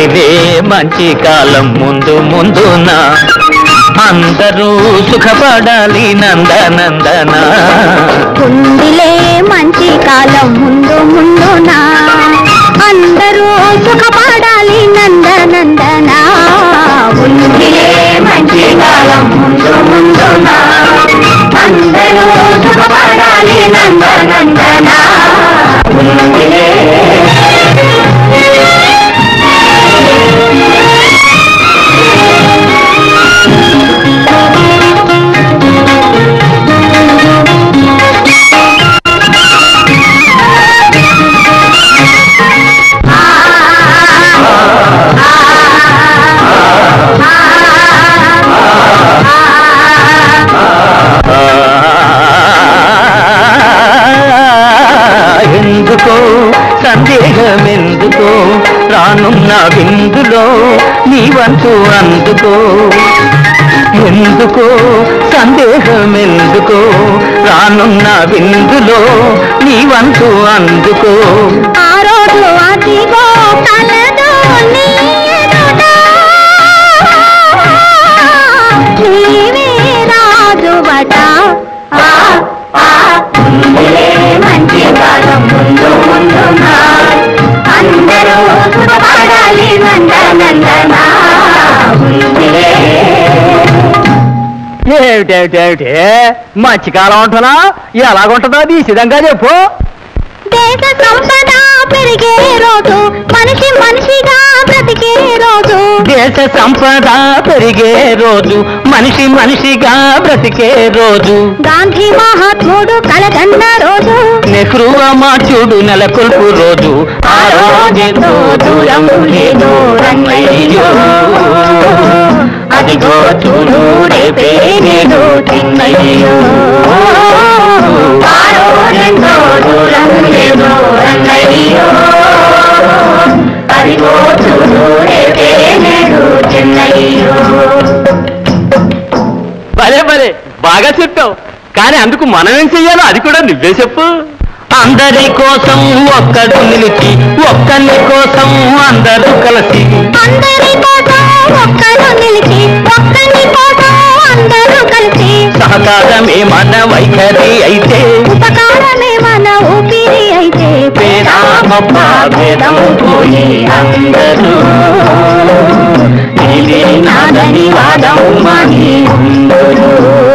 ఉందిలే మంచి కాలం ముందు ముందున అందరూ సుఖపడాలి నందనందన ఉందిలే మంచి కాలం ముందు ముందున అందరూ సుఖపడాలి నందనందన ఉందిలే మంచి కాలం ముందు ముందున అందరూ సుఖపడాలి నందనందన ఉందిలే ఎందుకో సందేహం ఎందుకో రానున్న విందులో నీ వంతు అందుకో ఎందుకో సందేహం ఎందుకో రానున్న విందులో నీ వంతు అందుకో ఆ రోజు అదిగో కలదు నీ ఎదుట. నీవే రాజువట. ఆ, ఆ, ఉందిలే మంచి కాలం ముందు ముందున. అందరూ సుఖపడాలి నందనందన. ఉందిలే ఏమిటేమిటేమిటి మంచి కాలం ఉంటున్నా ఎలాగుంటుందో నీ సిద్ధంగా చెప్పు దేశ సంపద పెరిగే రోజు మనిషి మనిషిగా బ్రతికే రోజు దేశ సంపద పెరిగే రోజు మనిషి మనిషిగా బ్రతికే రోజు గాంధీ మహాత్ముడు కలగన్న రోజు నెహ్రూ అమాత్యుడు నెలకొల్పు రోజు ఆ రోజెంతో దూరం లేదు రంగయ్యో అదిగో చూడు రేపే నేడు చిన్నయ్యో ఆ రోజెంతో దూరం లేదు రంగయ్యో అదిగో చూడు రేపే నేడు చిన్నయ్యో భలే భలే బాగా చెప్పావు కానీ అందుకు మనం ఏం చెయ్యాలో అది కూడా నువ్వే చెప్పు అందరి కోసం ఒక్కడు నిలిచి ఒక్కని కోసం అందరూ కలిసి అందరి కోసం ఒక్కరు నిలిచి ఒక్కరి కోసం అందరూ కలిసి సహకారమే మన వైఖరి అయితే ఉపకారమే మన ఊపిరి అయితే పేరామప్ప భేదం పోయి అందరూ నీవే నాదని వాదం మాని ఉందురు.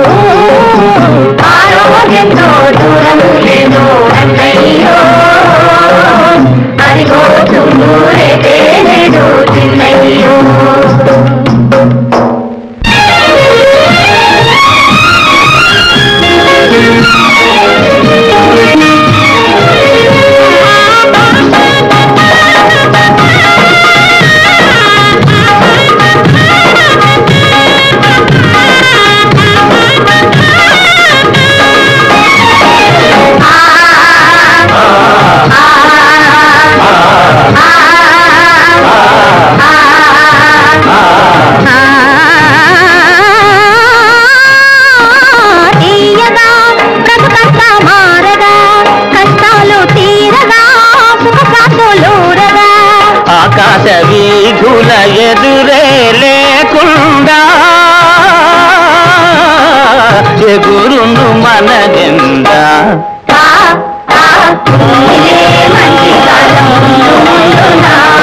ఆరోగ్యంతో దూరం లేదు అన్నయ్యో అదిగో చూడు రేపే లేదు చిన్నయ్యో తీయగా బ్రతుకంతా మారగా కష్టాలు తీరగా సుఖశాంతులూరగా ఆకాశ వీధుల ఎదురే లేకుండా ఎగురును మన జెండా ఆ, ఆ, ఉందిలే మంచి కాలం ముందు ముందున.